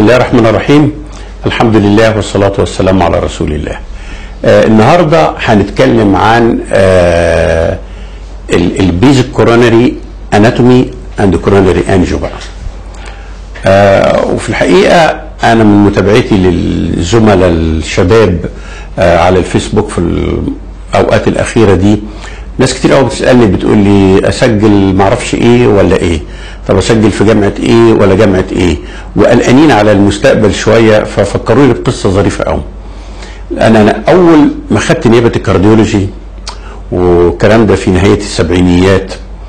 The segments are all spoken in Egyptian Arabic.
الله الرحمن الرحيم الحمد لله والصلاة والسلام على رسول الله آه النهاردة هنتكلم عن آه البيزك كورونري اناتومي اند كورونري انجيو بقى آه وفي الحقيقة أنا من متابعتي للزملاء الشباب آه على الفيسبوك في الأوقات الأخيرة دي ناس كتير قوي بتسالني بتقول لي اسجل معرفش ايه ولا ايه طب اسجل في جامعه ايه ولا جامعه ايه وقلقانين على المستقبل شويه ففكروني بقصه ظريفه قوي انا أنا اول ما خدت نيابه الكارديولوجي والكلام ده في نهايه السبعينيات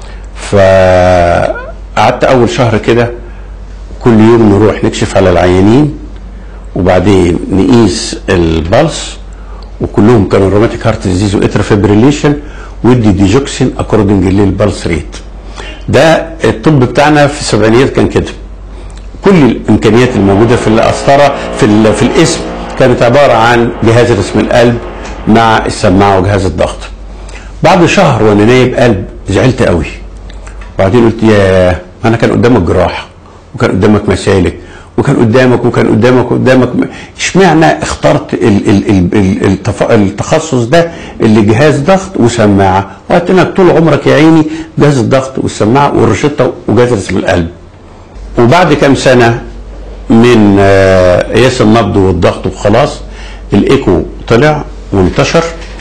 فقعدت اول شهر كده كل يوم نروح نكشف على العيانين وبعدين نقيس البلس وكلهم كانوا روماتيك هارت ديزيز واترا فيبريليشن ويدي ديجوكسين اكوردنج للبلس ريت ده الطب بتاعنا في السبعينيات كان كده كل الامكانيات الموجوده في القسطره في في الاسم كانت عباره عن جهاز رسم القلب مع السماعه وجهاز الضغط بعد شهر وانا نايب قلب زعلت قوي وبعدين قلت يا انا كان قدامك جراحه وكان قدامك مسالك وكان قدامك وكان قدامك وقدامك اشمعنى اخترت ال ال ال ال التخصص ده اللي جهاز ضغط وسماعه وقلت لك طول عمرك يا عيني جهاز الضغط والسماعه والروشته وجهاز رسم القلب وبعد كام سنه من قياس النبض والضغط وخلاص الايكو طلع وانتشر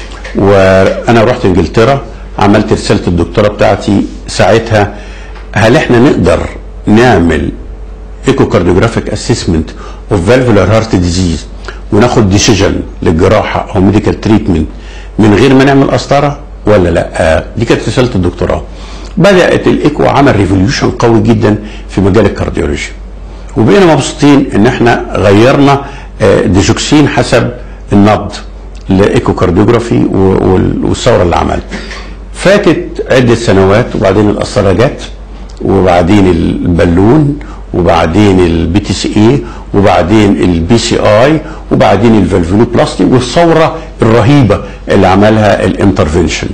وانا رحت انجلترا عملت رساله الدكتوراه بتاعتي ساعتها هل احنا نقدر نعمل ايكو كارديوجرافيك اسسمنت اوف فالفولار هارت ديزيز وناخد ديسيجن للجراحه او ميديكال تريتمنت من غير ما نعمل قسطره ولا لا دي كانت رساله الدكتوراه بدات الايكو عمل ريفوليوشن قوي جدا في مجال الكارديولوجي وبقينا مبسوطين ان احنا غيرنا ديجوكسين حسب النبض لايكو كارديوجرافي والثوره اللي عملت فاتت عده سنوات وبعدين القسطره جت وبعدين البالون وبعدين البي تي سي اي وبعدين البي سي اي وبعدين الفالفولو بلاستي والثوره الرهيبه اللي عملها الانترفنشن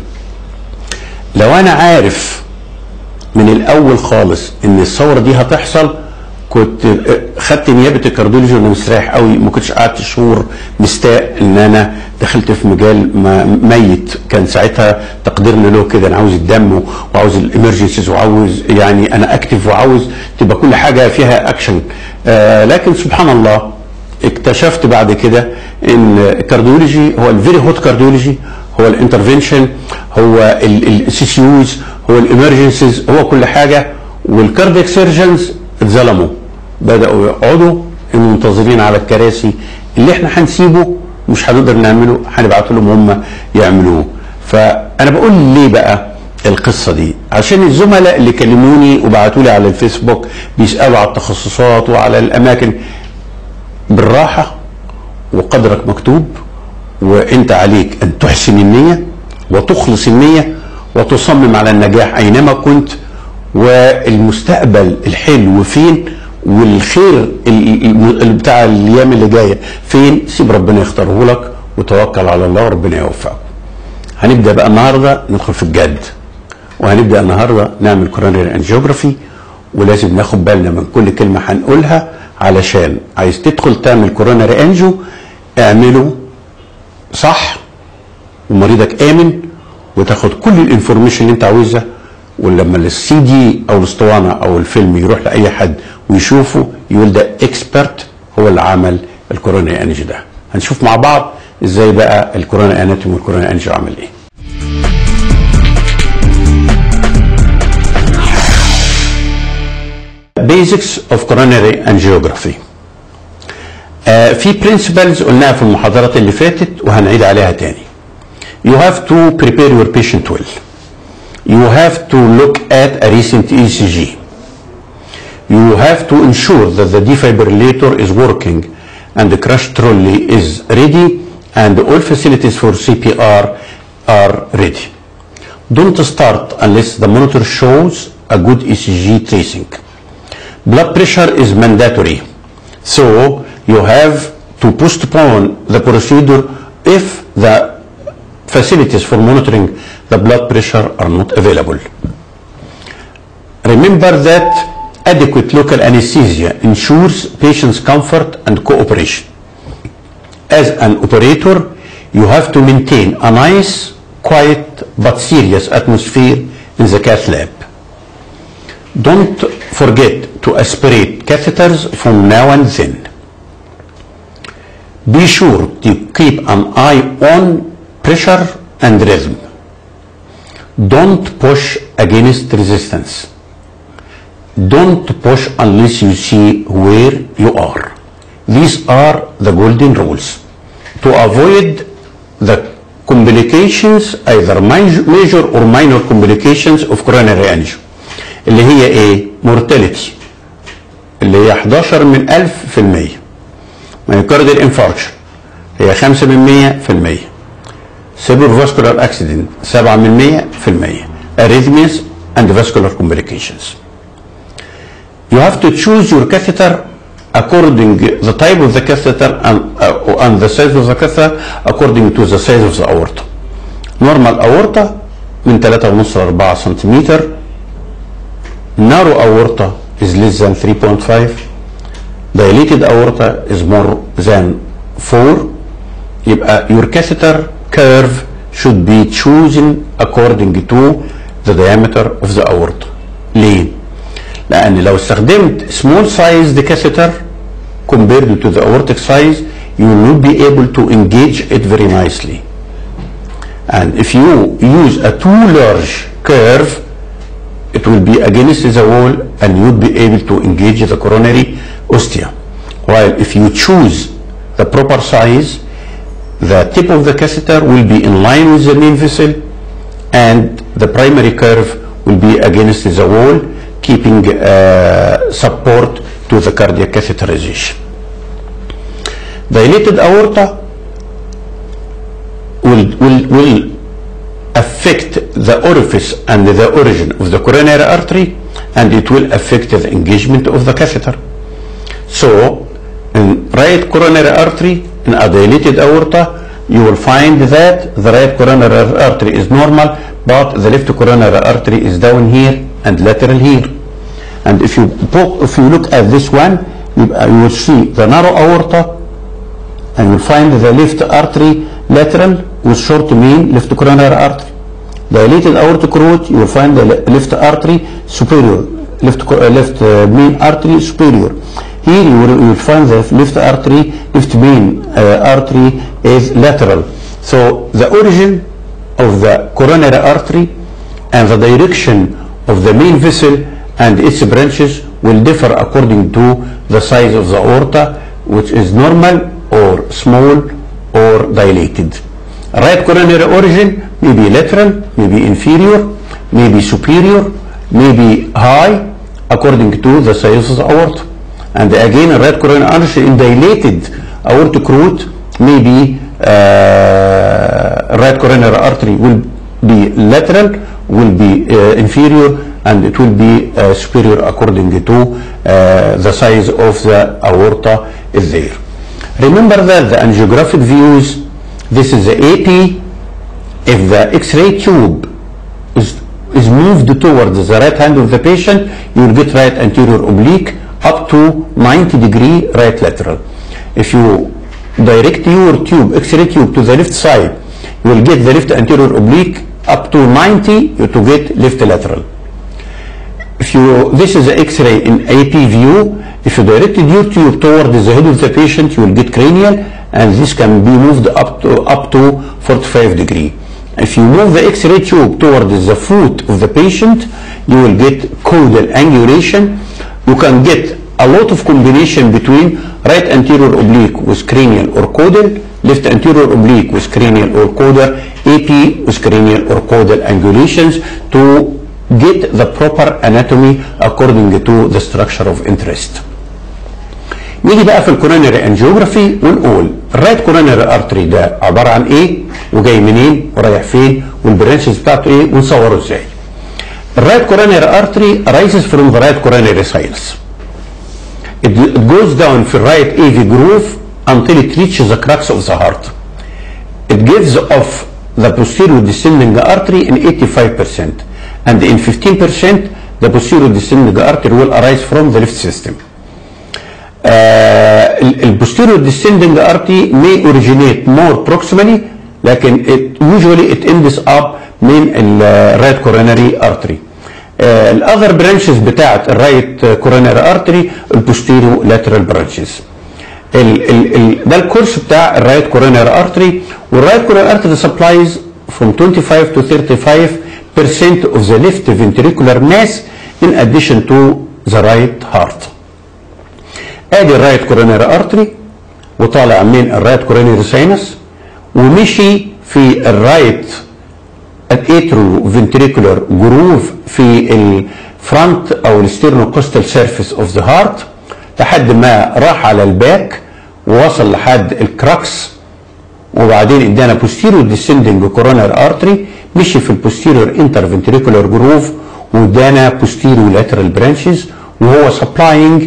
لو انا عارف من الاول خالص ان الثوره دي هتحصل كنت خدت نيابه الكارديولوجي وانا مستريح قوي ما كنتش قعدت شهور مستاء ان انا دخلت في مجال ميت كان ساعتها تقديرنا له كده انا عاوز الدم وعاوز الامرجنسيز وعاوز يعني انا اكتف وعاوز تبقى كل حاجه فيها اكشن آه لكن سبحان الله اكتشفت بعد كده ان الكارديولوجي هو الفيري هوت كارديولوجي هو الانترفنشن هو السي سي يوز هو الامرجنسيز هو كل حاجه والكاردياك سيرجنز اتظلموا بداوا يقعدوا منتظرين على الكراسي اللي احنا هنسيبه مش هنقدر نعمله هنبعت لهم هم يعملوه فانا بقول ليه بقى القصه دي عشان الزملاء اللي كلموني وبعتوا لي على الفيسبوك بيسالوا على التخصصات وعلى الاماكن بالراحه وقدرك مكتوب وانت عليك ان تحسن النيه وتخلص النيه وتصمم على النجاح اينما كنت والمستقبل الحلو فين والخير بتاع الايام اللي جايه فين سيب ربنا يختاره لك وتوكل على الله وربنا يوفقك هنبدا بقى النهارده ندخل في الجد وهنبدا النهارده نعمل كورونري انجيوجرافي ولازم ناخد بالنا من كل كلمه هنقولها علشان عايز تدخل تعمل كورونري انجيو اعمله صح ومريضك امن وتاخد كل الانفورميشن اللي انت عاوزها ولما السي دي او الاسطوانه او الفيلم يروح لاي حد ويشوفه يقول ده اكسبرت هو اللي عمل الكورونا انجي ده هنشوف مع بعض ازاي بقى الكورونا اناتومي والكورونا انجي عمل ايه Basics of coronary angiography آه في principles قلناها في المحاضرات اللي فاتت وهنعيد عليها تاني You have to prepare your patient well. you have to look at a recent ECG. You have to ensure that the defibrillator is working and the crash trolley is ready and all facilities for CPR are ready. Don't start unless the monitor shows a good ECG tracing. Blood pressure is mandatory, so you have to postpone the procedure if the facilities for monitoring the blood pressure are not available. Remember that adequate local anesthesia ensures patient's comfort and cooperation. As an operator, you have to maintain a nice, quiet, but serious atmosphere in the cath lab. Don't forget to aspirate catheters from now and then. Be sure to keep an eye on pressure and rhythm. Don't push against resistance. Don't push unless you see where you are. These are the golden rules. To avoid the complications either major or minor complications of coronary angio اللي هي ايه mortality اللي هي 11 من 1000 في المية مايوكارديال انفاركشن هي 5 من 100 في المية cerebrovascular accident 7 من 100 في المية arrhythmias and vascular complications you have to choose your catheter according the type of the catheter and, uh, and the size of the catheter according to the size of the aorta. Normal aorta من 3.5 ل 4 سنتيمتر. Narrow aorta is less than 3.5. Dilated aorta is more than 4. يبقى your catheter curve should be chosen according to the diameter of the aorta. ليه؟ لان لو استخدمت small sized catheter compared to the aortic size you will not be able to engage it very nicely and if you use a too large curve it will be against the wall and you would be able to engage the coronary ostia while if you choose the proper size the tip of the catheter will be in line with the main vessel and the primary curve will be against the wall keeping uh, support to the cardiac catheterization. Dilated aorta will, will, will affect the orifice and the origin of the coronary artery and it will affect the engagement of the catheter. So, in right coronary artery, in a dilated aorta, you will find that the right coronary artery is normal, but the left coronary artery is down here and lateral here. And if you if you look at this one, you, you will see the narrow aorta, and you will find the left artery lateral with short main left coronary artery. Dilated aortic root, you will find the left artery superior, left left uh, main artery superior. Here you will, you will find the left artery, left main uh, artery is lateral. So the origin of the coronary artery and the direction of the main vessel and its branches will differ according to the size of the aorta, which is normal or small or dilated. Right coronary origin may be lateral, may be inferior, may be superior, may be high, according to the size of the aorta. And again, right coronary artery in dilated aortic root may be uh, right coronary artery will be lateral, will be uh, inferior, and it will be uh, superior according to uh, the size of the aorta is there. Remember that the angiographic views, this is the AP. If the X-ray tube is, is moved towards the right hand of the patient, you will get right anterior oblique up to 90 degree right lateral. If you direct your tube, X-ray tube to the left side, you will get the left anterior oblique up to 90 to get left lateral. If you, this is the X-ray in AP view, if you directed your tube toward the head of the patient, you will get cranial, and this can be moved up to up to 45 degree. If you move the X-ray tube towards the foot of the patient, you will get caudal angulation. You can get a lot of combination between right anterior oblique with cranial or caudal, left anterior oblique with cranial or caudal, AP with cranial or caudal angulations to get the proper anatomy according to the structure of interest. نيجي بقى في الكورونري انجيوجرافي ونقول الرايت كورونري ارتري ده عباره عن ايه وجاي منين ورايح فين والبرانشز بتاعته ايه ونصوره ازاي. الرايت كورونري ارتري arises from the right coronary sinus. It, it goes down في الرايت AV groove until it reaches the crux of the heart. It gives off the posterior descending artery in 85% and in 15% the posterior descending artery will arise from the left system. Uh, البوستيريور descending artery may originate more proximally لكن it usually it ends up من الرايت coronary artery. الاذر برانشز بتاعت الرايت كوروناري ارتري البوستيريو لاترال برانشز ال ال ال ده الكورس بتاع الرايت كوروناري ارتري والرايت كوروناري ارتري سبلايز from 25 to 35% of the left ventricular mass in addition to the right heart. ادي الرايت كوروناري ارتري وطالع من الرايت كوروناري ساينس ومشي في الرايت الاترو فنتريكولار جروف في الفرونت او الستيرنوكوستال سيرفيس اوف ذا هارت لحد ما راح على الباك ووصل لحد الكراكس وبعدين ادانا بوستيريور ديسندنج كورونر ارتري مشي في البوستيريور انتر فنتريكولار جروف وادانا بوستيريور لاترال برانشز وهو سبلاينج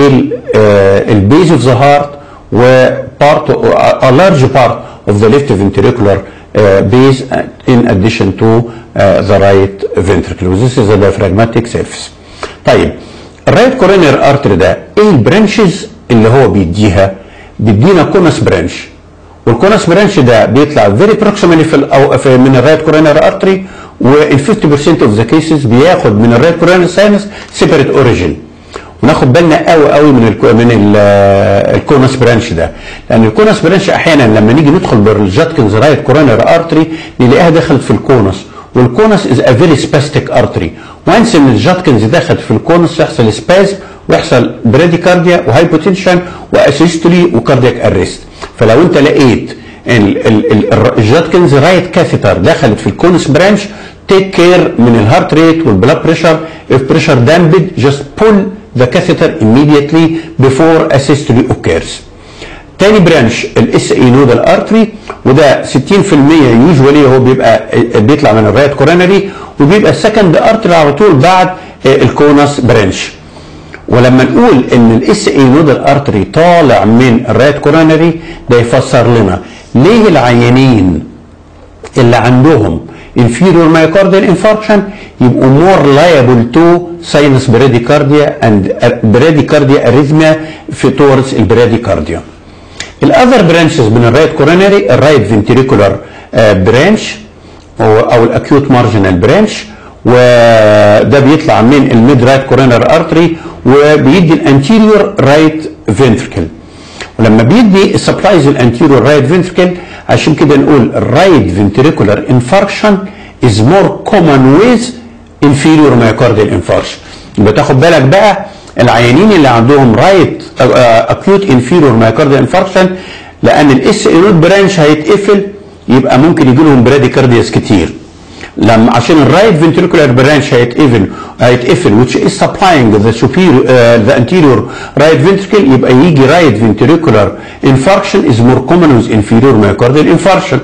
البيز اوف ذا هارت وبارت a large part of the left ventricular uh, base in addition to uh, the right ventricle. This is a diaphragmatic surface. طيب الرايت كورونير ارتري ده ايه البرانشز اللي هو بيديها؟ بيدينا كونس برانش والكونس برانش ده بيطلع فيري بروكسيمالي في, الأو في من الرايت كورونير ارتري وال 50% اوف ذا كيسز بياخد من الرايت كورونير ساينس سيبريت اوريجين وناخد بالنا قوي قوي من ال من ال الكونس برانش ده لان الكونس برانش احيانا لما نيجي ندخل بالجاتكنز رايت كورونر ارتري نلاقيها دخلت في الكونس والكونس از ا فيري سباستيك ارتري وانس ان الجاتكنز دخلت في الكونس يحصل سباز ويحصل براديكارديا وهايبوتنشن واسيستولي وكاردياك اريست فلو انت لقيت الجاتكنز رايت كاثيتر دخلت في الكونس برانش تيك كير من الهارت ريت والبلاد بريشر if pressure damped just pull the catheter immediately before asystole occurs. تاني برانش الاس اي نودال ارتري وده 60% يوجوالي هو بيبقى بيطلع من الرايت كورونري وبيبقى السكند ارتري على طول بعد الكونس برانش. ولما نقول ان الاس اي نودال ارتري طالع من الرايت كورونري ده يفسر لنا ليه العيانين اللي عندهم inferior myocardial infarction يبقوا more liable to sinus bradycardia and bradycardia arrhythmia في towards البراديكارديا. الاذر برانشز من الرايت كورونري الرايت فنتريكولار برانش او الاكيوت مارجنال برانش وده بيطلع من الميد رايت كورونر ارتري وبيدي الانتيريور رايت فنتركل ولما بيدي سبلايز الانتيريور رايت فنتركل عشان كده نقول الرايت فنتريكولار انفاركشن از مور كومن ويز inferior myocardial infarction يبقى تاخد بالك بقى العيانين اللي عندهم رايت اكيوت inferior myocardial infarction لان الاس اينود برانش هيتقفل يبقى ممكن يجي لهم براديكاردياس كتير لما عشان الرايت فنتريكولار برانش هيتقفل هيتقفل which is supplying the superior uh, the anterior right ventricle يبقى يجي right ventricular infarction is more common with inferior myocardial infarction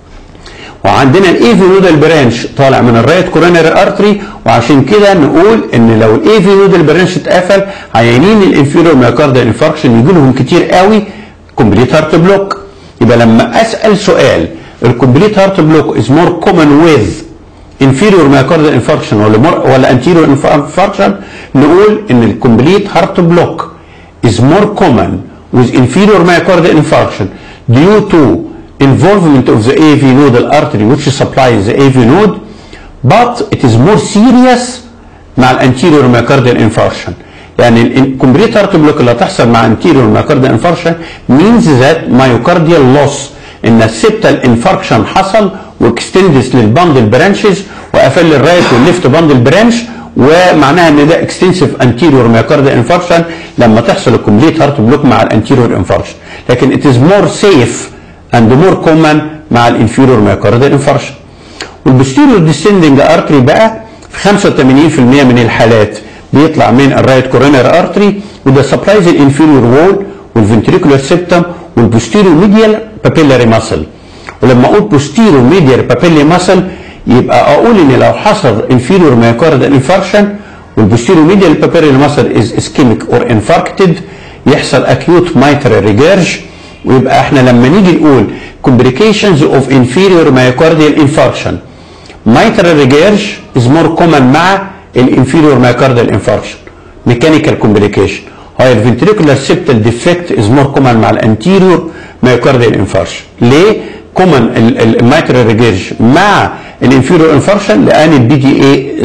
وعندنا الاي نودال برانش طالع من الرايت كورونري ارتري وعشان كده نقول ان لو الاي نودال برانش اتقفل عيانين الانفيريور مايوكاردال انفاركشن يجي لهم كتير قوي كومبليت هارت بلوك يبقى لما اسال سؤال الكومبليت هارت بلوك از مور كومن ويز inferior myocardial infarction ولا مر ولا anterior infarction نقول ان الكومبليت هارت بلوك is more common with inferior myocardial infarction due to involvement of the AV nodal artery which supplies the AV node but it is more serious مع الانتيريور myocardial infarction يعني الكومبليت هارت بلوك اللي هتحصل مع anterior myocardial infarction means that myocardial loss ان السبتال انفاركشن حصل واكستندس للباندل برانشز وقفل الرايت والليفت باندل برانش ومعناها ان ده اكستنسيف انتيريور مايوكارديال انفاركشن لما تحصل الكومبليت هارت بلوك مع الانتيريور انفاركشن لكن ات از مور سيف اند مور كومن مع الانفيريور مايوكارديال انفاركشن والبوستيريور ديسندنج ارتري بقى في 85% من الحالات بيطلع من الرايت كورونر ارتري وده سبلايز الانفيريور وول والفنتريكولار سيبتم والبوستيريور ميديال بابيلاري ماسل ولما اقول بوستيريور ميديال بابيلاري ماسل يبقى اقول ان لو حصل انفيريور مايوكاردال انفاركشن والبوستيريور ميديال بابيلاري ماسل از اسكيميك اور انفاركتد يحصل اكيوت مايترال ريجيرج ويبقى احنا لما نيجي نقول complications of inferior myocardial infarction mitral regurg is more common مع الانفيريور مايكاردال انفاركشن ميكانيكال كومبليكيشن هاي الفنتريكولار سيبتال ديفكت از مور كومن مع الانتيريور مايكاردال انفاركشن ليه؟ كومن الميترال ريجيرج مع الانفيريور انفاركشن لان البي دي اي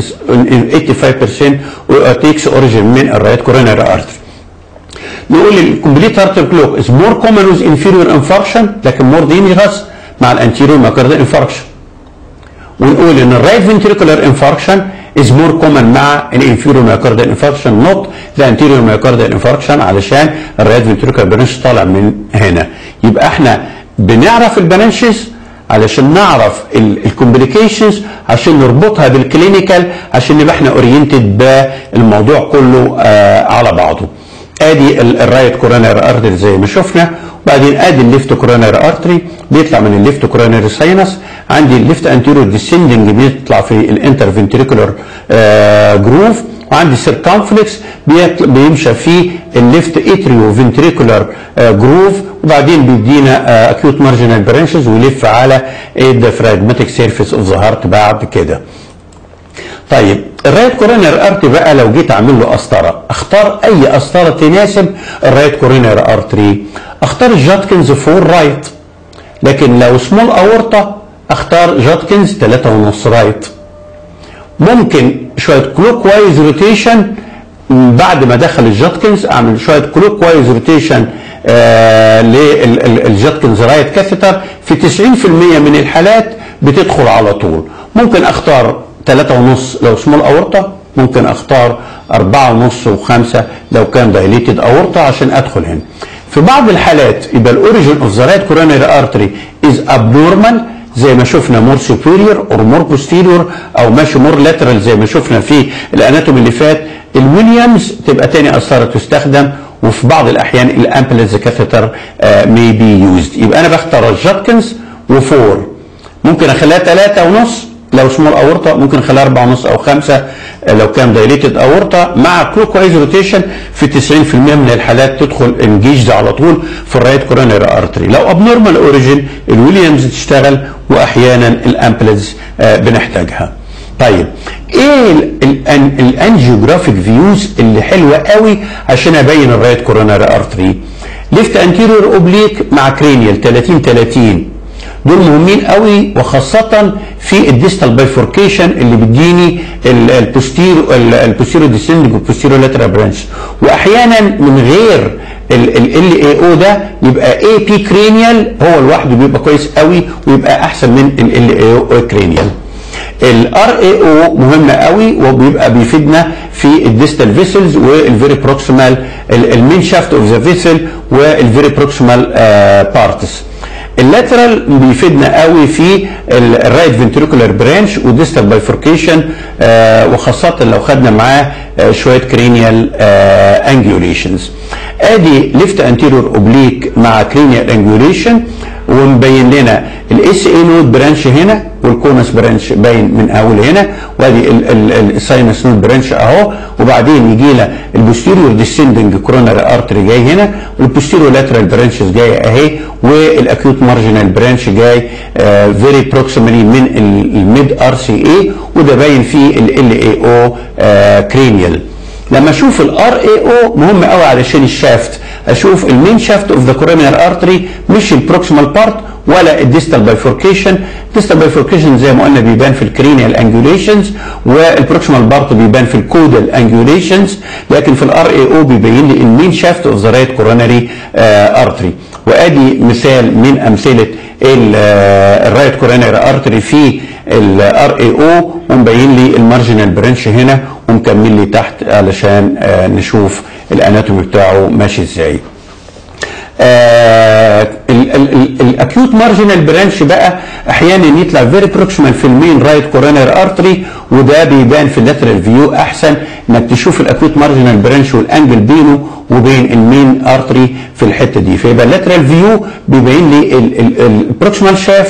85% تيكس اوريجين من الرايت كوروناري ارتري نقول الكومبليت ارتري كلوك از مور كومن ويز انفيريور انفاركشن لكن مور دينجرس مع الانتيريور مايكاردال انفاركشن ونقول ان الرايت فنتريكولار انفاركشن از مور كومن مع الانفيريور مايكاردال انفاركشن نوت ذا انتيريور مايكاردال انفاركشن علشان الرايت فنتريكولار برانش طالع من هنا يبقى احنا بنعرف البرانشز علشان نعرف الكومبليكيشنز عشان نربطها بالكلينيكال عشان نبقى احنا اورينتد بالموضوع كله آه على بعضه ادي الرايت كوروناري ارتري زي ما شفنا وبعدين ادي الليفت كوروناري ارتري بيطلع من الليفت كوروناري ساينس عندي الليفت انتيريور ديسندنج بيطلع في الانتر فنتريكولار جروف وعندي سيركمفلكس بيمشى في الليفت اتريو فنتريكولار جروف وبعدين بيدينا اكيوت مارجنال برانشز ويلف على الديافراجماتيك سيرفيس اوف ذا هارت بعد كده طيب الرايت كورونر ارتري بقى لو جيت اعمل له قسطره اختار اي قسطره تناسب الرايت كورونر ارتري اختار الجاتكنز فور رايت لكن لو سمول اورطه اختار جاتكنز 3.5 رايت ممكن شويه كلوك وايز روتيشن بعد ما دخل الجاتكنز اعمل شويه كلوك وايز روتيشن آه للجاتكنز رايت كاثيتر في 90% من الحالات بتدخل على طول ممكن اختار 3.5 لو سمول اورطه ممكن اختار 4.5 و5 لو كان دايليتد اورطه عشان ادخل هنا في بعض الحالات يبقى الاوريجن اوف ذا رايت كورونري ارتري از ابنورمال زي ما شفنا مور سوبيريور اور مور بوستيريور او ماشي مور لاترال زي ما شفنا في الاناتومي اللي فات الويليامز تبقى تاني قسطره تستخدم وفي بعض الاحيان الامبلز كاثيتر مي بي يوزد يبقى انا بختار الجاتكنز وفور ممكن اخليها ثلاثة ونص لو سمول اورطه ممكن اخليها أربعة ونص او خمسة لو كان دايليتد اورطه مع كلوك وايز روتيشن في 90% من الحالات تدخل انجيجد على طول في الرايت كورونري ارتري لو ابنورمال اوريجين الويليامز تشتغل واحيانا الامبلز بنحتاجها طيب ايه الانجيوجرافيك فيوز اللي حلوه قوي عشان ابين الرايت كورونري ارتري ليفت انتيريور اوبليك مع كرينيال 30 30 دول مهمين قوي وخاصة في الديستال بايفوركيشن اللي بيديني البوستيرو البوستيرو ديسندنج والبوستيرو لاترال برانش واحيانا من غير ال اي او ده يبقى اي بي كرينيال هو لوحده بيبقى كويس قوي ويبقى احسن من ال اي او كرينيال الار اي او مهمه قوي وبيبقى بيفيدنا في الديستال فيسلز والفيري بروكسيمال المين شافت اوف ذا فيسل والفيري بروكسيمال بارتس اللاترال بيفيدنا قوي في الرايت فنتريكولار برانش وديستال بايفوركيشن آه وخاصه لو خدنا معاه آه شويه كرينيال آه انجيوليشنز ادي ليفت انتيريور اوبليك مع كرينيال انجيوليشن ومبين لنا الاس اي نود برانش هنا والكونس برانش باين من اول هنا وادي الساينس نود برانش اهو وبعدين يجي لنا البوستيريور ديسندنج كوروناري ارتري جاي هنا والبوستيريور لاترال برانشز جايه اهي والاكيوت مارجنال برانش جاي فيري uh, بروكسيمالي من الميد ار سي اي وده باين فيه ال اي او كرينيال لما اشوف الار اي او مهم قوي علشان الشافت اشوف المين شافت اوف ذا كورونيال ارتري مش البروكسيمال بارت ولا الديستال بايفوركيشن الديستال بايفوركيشن زي ما قلنا بيبان في الكرينيال انجوليشنز والبروكسيمال بارت بيبان في الكودال انجوليشنز لكن في الار اي او بيبين لي المين شافت اوف ذا رايت كوروناري ارتري وادي مثال من امثله الرايت كوروناري ارتري في الار اي او ومبين لي المارجنال برانش هنا ومكمل لي تحت علشان نشوف الاناتومي بتاعه ماشي ازاي الاكيوت مارجنال برانش بقى احيانا يطلع فيري بروكسيمال في المين رايت كورونر ارتري وده بيبان في اللاترال فيو احسن انك تشوف الاكيوت مارجنال برانش والانجل بينه وبين المين ارتري في الحته دي فيبقى اللاترال فيو بيبين لي البروكسيمال شافت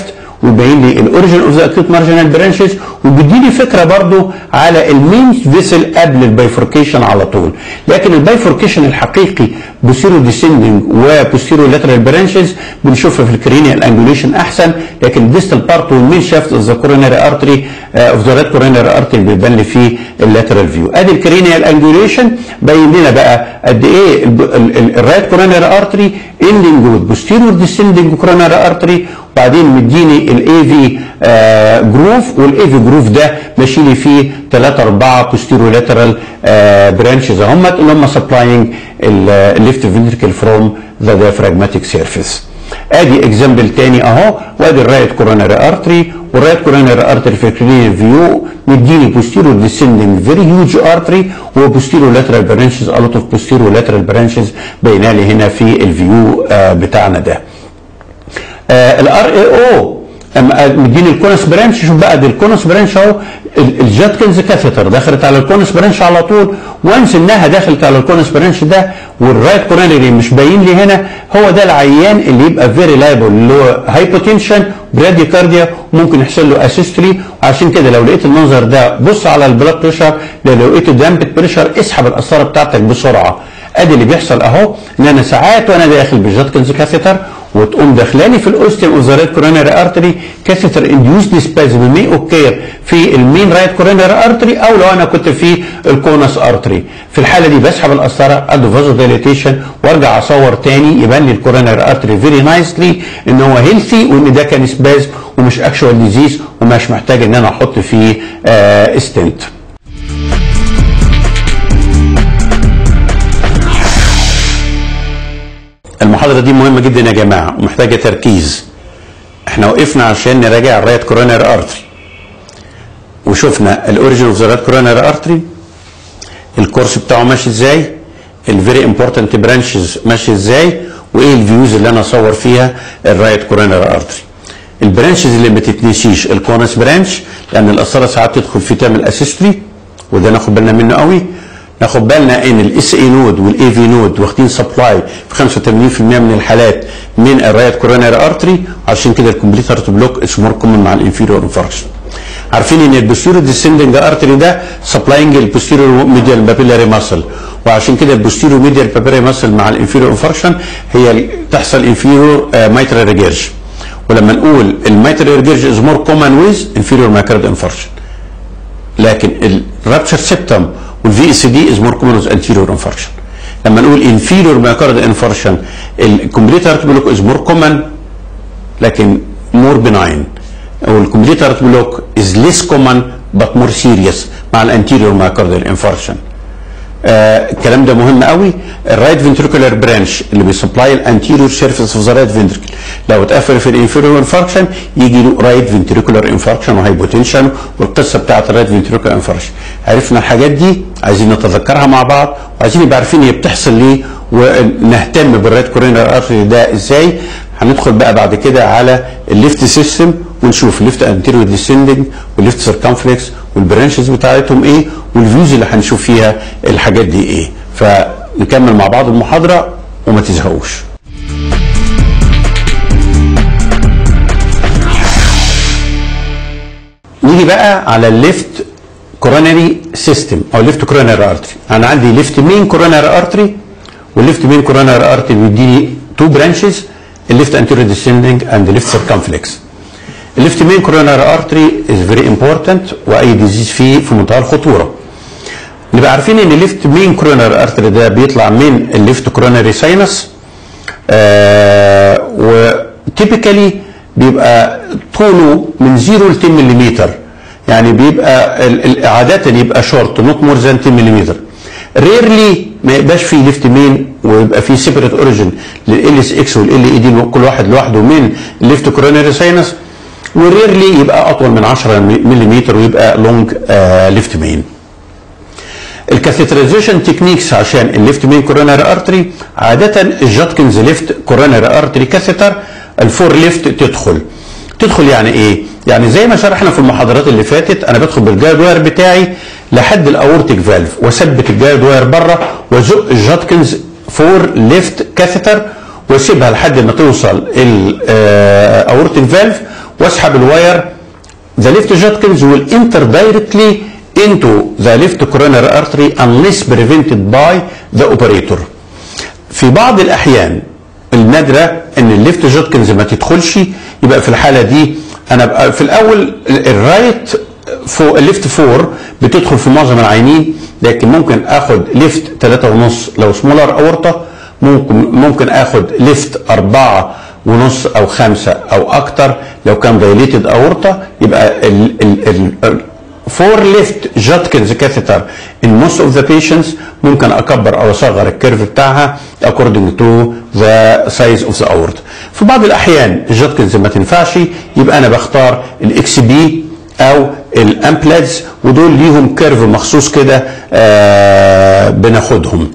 ويبين لي الاوريجن اوف ذا اكيوت مارجنال برانشز وبيديني فكره برضو على المين فيسل قبل البايفوركيشن على طول لكن البايفوركيشن الحقيقي بوستيرو ديسندنج وبوستيرو لاترال برانشز بنشوفها في الكرينيال انجوليشن احسن لكن الديستال بارت والمين شافت اوف ذا كوروناري ارتري اوف ذا ريد كوروناري ارتري بيبان لي فيه اللاترال فيو ادي الكرينيال انجوليشن باين لنا بقى قد ايه الرايت كوروناري ارتري اندنج وذ بوستيرو ديسندنج كوروناري ارتري وبعدين مديني الاي في جروف والاي في جروف ده ماشي لي فيه 3 4 بوستيرو لاترال برانشز هم اللي هم سبلاينج الليفت فنتريكل فروم ذا diaphragmatic سيرفيس ادي اكزامبل تاني اهو وادي الرايت كوروناري ارتري والرايت كوروناري ارتري في كلينير فيو مديني بوستيرو ديسندنج فيري هيوج ارتري وبوستيرو لاترال برانشز ا لوت اوف بوستيرو لاترال برانشز باينه لي هنا في الفيو آه بتاعنا ده الار اي او مديني الكونس برانش شوف بقى دي الكونس برانش اهو الجاتكنز كاثيتر دخلت على الكونس برانش على طول وانس انها دخلت على الكونس برانش ده والرايت كورونري مش باين لي هنا هو ده العيان اللي يبقى فيري لايبل اللي هو هايبوتنشن براديكارديا وممكن يحصل له اسيستري وعشان كده لو لقيت المنظر ده بص على البلاد بريشر لو لقيت دامبت بريشر اسحب القسطره بتاعتك بسرعه ادي اللي بيحصل اهو ان انا ساعات وانا داخل بالجاتكنز كاثيتر وتقوم داخلاني في الاوستيوم اوف ذا رايت كوروناري ارتري كاثيتر انديوسد سبازم مي اوكير في المين رايت كوروناري ارتري او لو انا كنت في الكونس ارتري في الحاله دي بسحب القسطره ادو فازو دايليتيشن وارجع اصور تاني يبان لي الكوروناري ارتري فيري نايسلي ان هو هيلثي وان ده كان سبازم ومش اكشوال ديزيز ومش محتاج ان انا احط فيه آه ستنت المحاضرة دي مهمة جدا يا جماعة ومحتاجة تركيز احنا وقفنا عشان نراجع الرايت كوروناري ارتري وشفنا الاوريجن اوف ذا رايت كوروناري ارتري الكورس بتاعه ماشي ازاي الفيري امبورتنت برانشز ماشي ازاي وايه الفيوز اللي انا اصور فيها الرايت كوروناري ارتري البرانشز اللي ما تتنسيش الكونس برانش لان القسطره ساعات تدخل فيه تعمل اسيستري وده ناخد بالنا منه قوي ناخد بالنا ان الاس اي نود والاي في نود واخدين سبلاي في 85% من الحالات من الرايت كوروناري ارتري عشان كده الكومبليت هارت بلوك از مور كومن مع الانفيريور انفاركشن عارفين ان البوستيريور ديسندنج ارتري ده سبلاينج البوستيريور ميديال بابيلاري ماسل وعشان كده البوستيريور ميديال بابيلاري ماسل مع الانفيريور انفاركشن هي تحصل انفيريور مايترال ريجيرج ولما نقول المايترال ريجيرج از مور كومن ويز انفيريور مايكارد انفاركشن لكن الرابتشر سيبتم والفي اس دي از مور كومن انتيريور انفاركشن لما نقول انفيريور مايكارد انفاركشن الكمبليت هارت بلوك از مور كومن لكن مور بناين او الكمبليت هارت بلوك از ليس كومن بات مور سيريس مع الانتيريور مايكارد انفاركشن آه الكلام ده مهم قوي الرايت فنتريكولار برانش اللي بيسبلاي الانتيريور سيرفيس اوف ذا رايت فنتريكل لو اتقفل في الانفيريور انفاركشن يجي له رايت فنتريكولار انفاركشن وهايبوتنشن والقصه بتاعت الرايت فنتريكولار انفاركشن عرفنا الحاجات دي عايزين نتذكرها مع بعض وعايزين نبقى عارفين هي بتحصل ليه ونهتم بالرايت كورينال ارتري ده ازاي هندخل بقى بعد كده على الليفت سيستم ونشوف الليفت انتيريور ديسندنج والليفت سيركمفلكس والبرانشز بتاعتهم ايه والفيوز اللي هنشوف فيها الحاجات دي ايه فنكمل مع بعض المحاضره وما تزهقوش نيجي بقى على الليفت كوروناري سيستم او ليفت كوروناري ارتري انا عندي ليفت مين كوروناري ارتري والليفت مين كوروناري ارتري بيديني تو برانشز الليفت انتيريور ديسندنج اند ليفت سيركمفلكس الليفت مين كوروناري ارتري از فيري امبورتنت واي ديزيز فيه في منتهى الخطوره نبقى عارفين ان الليفت مين كوروناري ارتري ده بيطلع من الليفت كوروناري ساينس آه وتيبيكالي بيبقى طوله من 0 ل 10 ملم يعني بيبقى عادة يبقى شورت نوت مور ذان 10 ملم ريرلي ما يبقاش فيه ليفت مين ويبقى فيه سيبريت اوريجن لل اس اكس والال اي دي كل واحد لوحده من الليفت كوروناري ساينس وريرلي يبقى اطول من 10 ملم ويبقى لونج ليفت مين الكاثيترايزيشن تكنيكس عشان الليفت مين كوروناري ارتري عاده الجاتكنز ليفت كوروناري ارتري كاثيتر الفور ليفت تدخل تدخل يعني ايه يعني زي ما شرحنا في المحاضرات اللي فاتت انا بدخل بالجايد واير بتاعي لحد الاورتيك فالف واثبت الجايد واير بره وازق الجاتكنز فور ليفت كاثيتر واسيبها لحد ما توصل الاورتيك فالف واسحب الواير the left Judkins will enter directly into the left coronary artery unless prevented by the operator. في بعض الأحيان النادرة إن الليفت جودكنز ما تدخلش يبقى في الحالة دي أنا بقى في الأول الرايت فوق الليفت فور بتدخل في معظم العينين لكن ممكن اخد ليفت ثلاثة ونص لو سمولر اورطة ممكن ممكن اخد ليفت أربعة ونص او خمسة او اكتر لو كان دايليتد اورطة يبقى ال ال ال فور ليفت جاتكنز كاثيتر in most of the patients ممكن اكبر او اصغر الكيرف بتاعها according to the size of the aorta في بعض الاحيان الجاتكنز ما تنفعش يبقى انا بختار الاكس بي او الامبلادز ودول ليهم كيرف مخصوص كده آه بناخدهم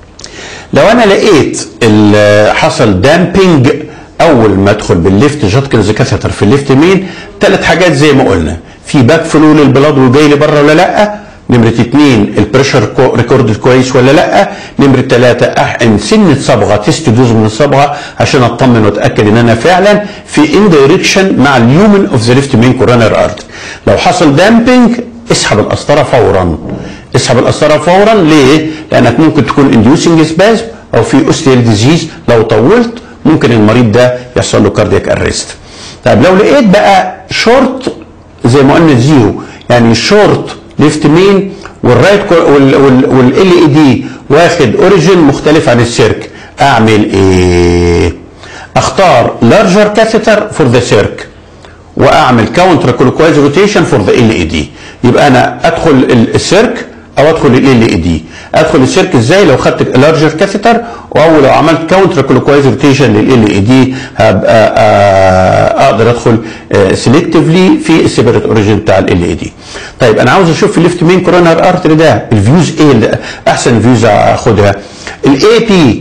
لو انا لقيت ال- حصل دامبنج اول ما ادخل بالليفت جاتكنز كاثيتر في الليفت مين ثلاث حاجات زي ما قلنا في باك فلو للبلاد وجاي لي بره ولا لا نمرة اتنين البريشر كو ريكورد كويس ولا لا نمرة تلاتة احقن سنة صبغة تيست دوز من الصبغة عشان اطمن واتاكد ان انا فعلا في ان دايركشن مع اليومن اوف ذا ليفت مين كورونر ارت لو حصل دامبنج اسحب القسطرة فورا اسحب القسطرة فورا ليه؟ لانك ممكن تكون انديوسنج سبازم او في اوستيال ديزيز لو طولت ممكن المريض ده يحصل له كاردياك ارست طيب لو لقيت بقى شورت زي ما قلنا زيرو يعني شورت ليفت مين والرايت والال اي دي واخد اوريجين مختلف عن السيرك اعمل ايه اختار لارجر كاثيتر فور ذا سيرك واعمل كاونتر كلوكوايز روتيشن فور ذا ال اي دي يبقى انا ادخل ال- السيرك او ادخل ال اي دي ادخل السيرك ازاي لو خدت لارجر كاثيتر او لو عملت كاونتر كلوكوايز روتيشن لل اي دي هبقى آه، اقدر ادخل سيلكتيفلي في السيبريت اوريجين بتاع ال اي دي طيب انا عاوز اشوف الليفت مين كورونر ارتري ده الفيوز ايه اللي احسن فيوز اخدها الاي بي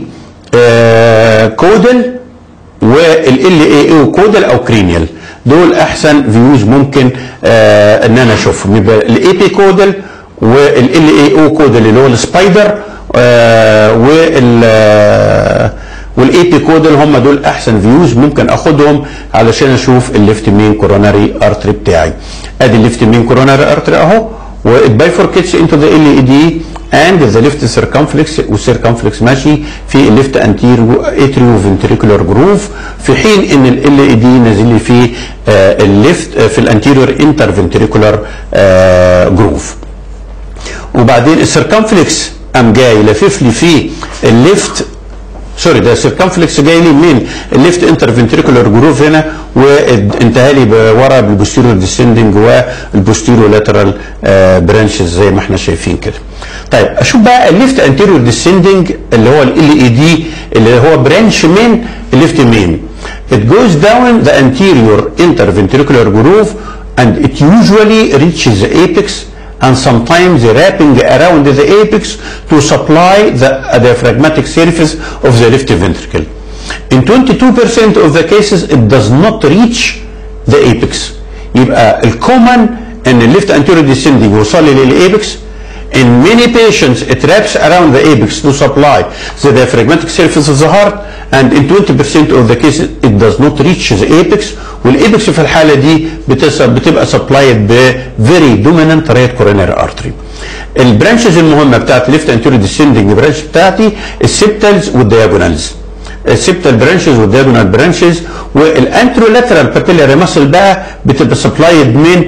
كودل والال اي او كودل او كرينيال دول احسن فيوز ممكن آه ان انا اشوفهم يبقى الاي بي كودل والال اي او كودل اللي هو السبايدر آه وال والاي بي كودل هم دول احسن فيوز ممكن اخدهم علشان اشوف الليفت مين كوروناري ارتري بتاعي ادي الليفت مين كوروناري ارتري اهو والبايفوركيتس انتو ذا ال اي دي اند ذا ليفت سيركمفلكس والسيركمفلكس ماشي في الليفت انتيرو اتريو فنتريكولار جروف في حين ان ال اي دي نازل لي في آه الليفت آه في الانتيريور انتر فنتريكولار آه جروف وبعدين السيركمفلكس قام جاي لافف لي في الليفت سوري ده السيركمفلكس جاي لي من الليفت انتر فنتريكولار جروف هنا وانتهى لي ورا بالبوستيريور ديسندنج والبوستيريور لاترال برانشز زي ما احنا شايفين كده. طيب اشوف بقى الليفت انتيريور ديسندنج اللي هو ال اي دي اللي هو برانش من الليفت مين. It goes down the anterior interventricular groove and it usually reaches the apex and sometimes wrapping around the apex to supply the diaphragmatic surface of the left ventricle. In 22% of the cases it does not reach the apex. يبقى الكومن ان الليفت anterior descending يوصل لي للايبكس In many patients, it wraps around the apex to supply the diaphragmatic surface of the heart, and in 20% of the cases, it does not reach the apex. والايبكس في الحالة دي بتس- بتبقى supplied ب very dominant right coronary artery. البرانشز المهمة بتاعت left anterior descending branch بتاعتي السبتالز والدياجونالز. السبتال برانشز والدياجونال برانشز والانترولاترال بابيلاري ماسل بقى بتبقى سبلايد من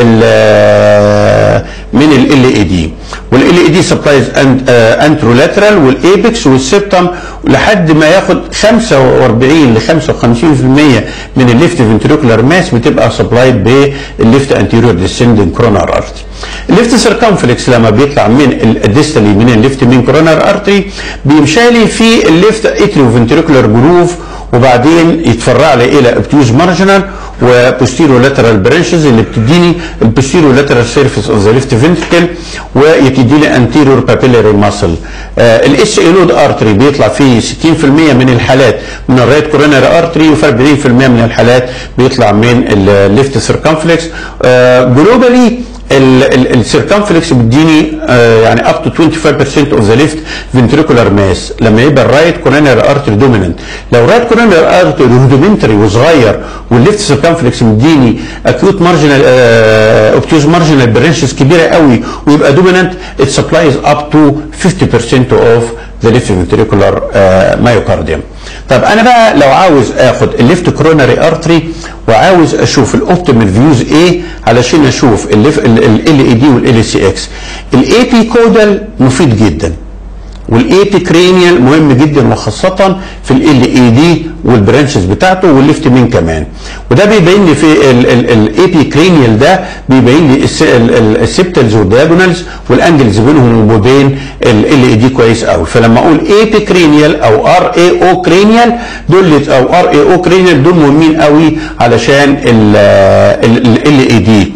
ال من ال اي دي والال اي دي سبلايز انترولاترال والايبكس والسبتم لحد ما ياخد 45 ل 55% من الليفت فنتريكولار ماس بتبقى سبلايد بالليفت انتيريور ديسندنج كرونار ارتري الليفت سيركمفلكس لما بيطلع من الديستالي من الليفت مين كرونار ارتري بيمشالي في الليفت اتريو فنتريكولار جروف وبعدين يتفرع لي الى ابتيوز مارجنال وبوستيرو لاترال برانشز اللي بتديني البوستيرو لاترال سيرفيس اوف ذا ليفت فنتركل ويبتدي لي انتيريور بابيلاري ماسل الاس ايلود ارتري بيطلع فيه 60% من الحالات من الرايت كوروناري ارتري وفي 40% من الحالات بيطلع من الليفت سيركمفلكس جلوبالي السيركمفلكس بيديني آه، يعني اب تو 25% اوف ذا ليفت فنتريكولار ماس لما يبقى الرايت كوروناري ارتري دوميننت لو رايت كوروناري ارتري رودومنتري وصغير والليفت سيركمفلكس مديني اكيوت مارجنال اوبتيوز مارجنال برانشز كبيره قوي ويبقى دوميننت ات سبلايز اب تو 50% اوف ذا ليفت فنتريكولار مايوكارديوم طب انا بقى لو عاوز اخد الليفت كوروناري ارتري وعاوز اشوف الاوبتيمال فيوز ايه علشان اشوف ال اي دي والال سي اكس الاي بي كودال مفيد جدا والاي بي كرينيال مهم جدا وخاصه في ال اي دي والبرانشز بتاعته والليفت مين كمان وده بيبين لي في الاي بي كرينيال ده بيبين لي السبتلز والدياجونالز والانجلز بينهم وبين ال اي دي كويس قوي فلما اقول اي بي كرينيال او ار اي او كرينيال دول او ار اي او كرينيال دول مهمين قوي علشان ال اي دي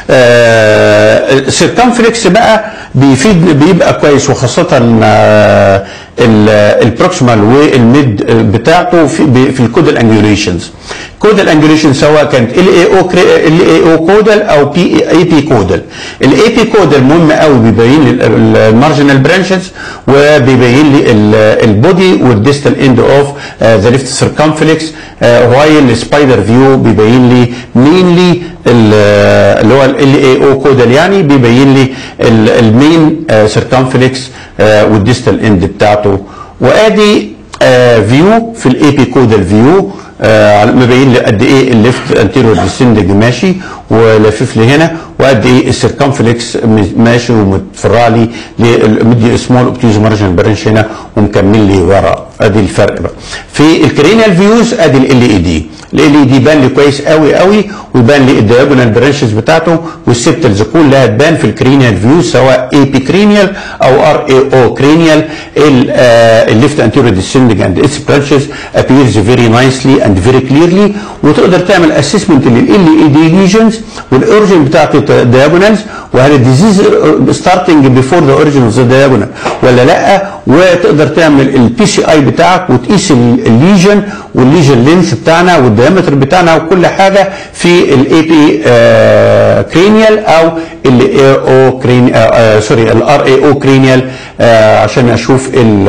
السيركمفلكس بقى بيفيد بيبقى كويس وخاصه آه، البروكسيمال والميد بتاعته في في الكودال انجوليشنز كودال انجوليشن سواء كانت ال اي او ال اي او كودال او بي اي بي كودال الاي بي كودال مهم قوي بيبين لي المارجنال برانشز وبيبين لي البودي والديستال اند اوف ذا ليفت سيركمفلكس وايل السبايدر فيو بيبين لي مينلي اللي هو ال اي او كودال يعني بيبين لي المين سيركمفلكس والديستال اند بتاعته وادي فيو في الاي بي كودال فيو مبين لي قد ايه الليفت انتيريور ديسندنج ماشي ولافف لي هنا وقد ايه السيركمفلكس ماشي ومتفرع لي مدي سمول اوبتيوز مارجن برانش هنا ومكمل لي ورا ادي الفرق بقى في الكرينيال فيوز ادي ال اي دي ال اي دي بان لي كويس قوي قوي ويبان لي الدياجونال برانشز بتاعته والسبتلز كلها تبان في الكرينيال فيوز سواء اي بي كرينيال او ار اي او كرينيال الليفت انتيريور ديسندنج اند اتس برانشز appears very nicely and very clearly وتقدر تعمل اسسمنت لل اي دي ليجنز والاوريجن بتاعته الدياجونالز وهل الديزيز ستارتنج بيفور ذا اوريجن اوف ذا دياجونال ولا لا وتقدر تعمل البي سي اي بتاعك وتقيس الليجن والليجن لينث بتاعنا والديامتر بتاعنا وكل حاجه في الاي بي كرينيال او الاي او كرين سوري الار اي او كرينيال عشان اشوف ال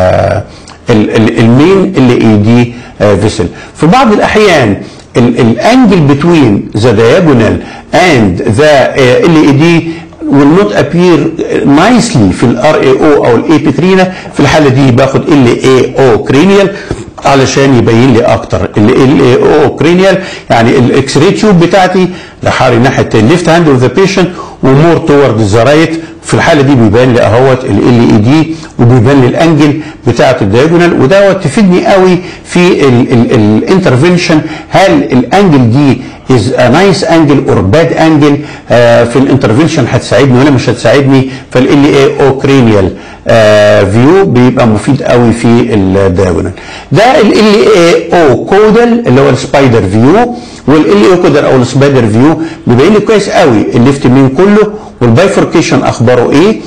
المين اللي اي دي فيسل في بعض الاحيان الانجل بتوين ذا diagonal and the ال اي دي will not appear nicely في الار اي او او الاي بي كرينا في الحاله دي باخد ال اي او كرينيال علشان يبين لي اكتر ال اي او كرينيال يعني الاكس راي تيوب بتاعتي لحاري ناحيه الليفت هاند اوف ذا بيشنت ومور توورد ذا رايت في الحاله دي بيبان لي اهوت ال اي دي وبيبان لي الانجل بتاعه الدياجونال ودوت تفيدني قوي في الانترفنشن هل الانجل دي از ا نايس انجل اور باد انجل في الانترفنشن هتساعدني ولا مش هتساعدني فال اي او كرينيال فيو بيبقى مفيد قوي في الدياجونال ده ال اي او كودال اللي هو السبايدر فيو والال اي كودال او السبايدر فيو بيبين لي كويس قوي الليفت مين كله والبايفوركيشن اخباره ايه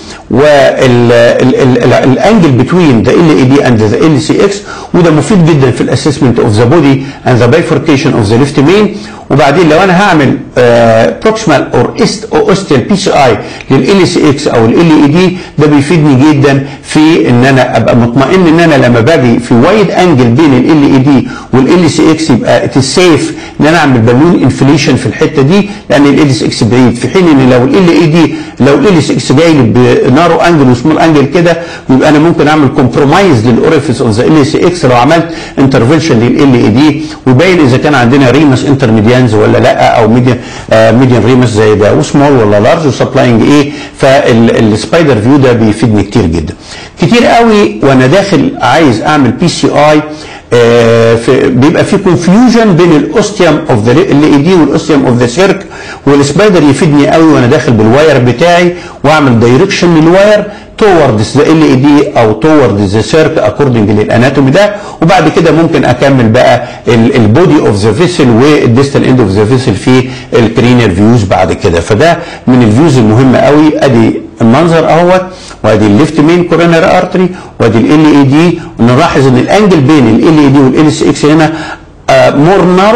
والانجل بتوين ذا ال اي دي اند ذا ال سي اكس وده مفيد جدا في الاسسمنت اوف ذا بودي اند ذا بايفوركيشن اوف ذا ليفت مين وبعدين لو انا هعمل بروكسيمال اور است او اوستيال بي سي اي لل سي اكس او ال اي دي ده بيفيدني جدا في ان انا ابقى مطمئن ان انا لما باجي في وايد انجل بين ال اي دي والال سي اكس يبقى ات سيف ان انا اعمل بالون انفليشن في الحته دي لان ال سي اكس بعيد في حين ان لو ال اي دي لو ال سي اكس جاي لي بنارو انجل وسمول انجل كده يبقى انا ممكن اعمل كومبرومايز للاوريفيس اوف ذا ال سي اكس لو عملت انترفنشن لل اي دي ويبين اذا كان عندنا ريمس انترميديانز ولا لا او ميديان آه ميديان ريمس زي ده وسمول ولا لارج وسبلاينج ايه فالسبايدر فيو ده بيفيدني كتير جدا كتير قوي وانا داخل عايز اعمل بي سي اي آه في بيبقى في كونفيوجن بين الاوستيوم اوف ذا ال اي دي والاوستيوم اوف ذا سيرك والسبايدر يفيدني قوي وانا داخل بالواير بتاعي واعمل دايركشن للواير توردز ذا ال اي دي او توردز ذا سيرك اكوردنج للاناتومي ده وبعد كده ممكن اكمل بقى البودي اوف ذا فيسل والديستال اند اوف ذا فيسل في الكرينيال فيوز بعد كده فده من الفيوز المهمه قوي ادي المنظر اهوت وادي الليفت مين كوروناري ارتري وادي ال اي دي ونلاحظ ان الانجل بين ال اي دي والال سي اكس هنا مور نارو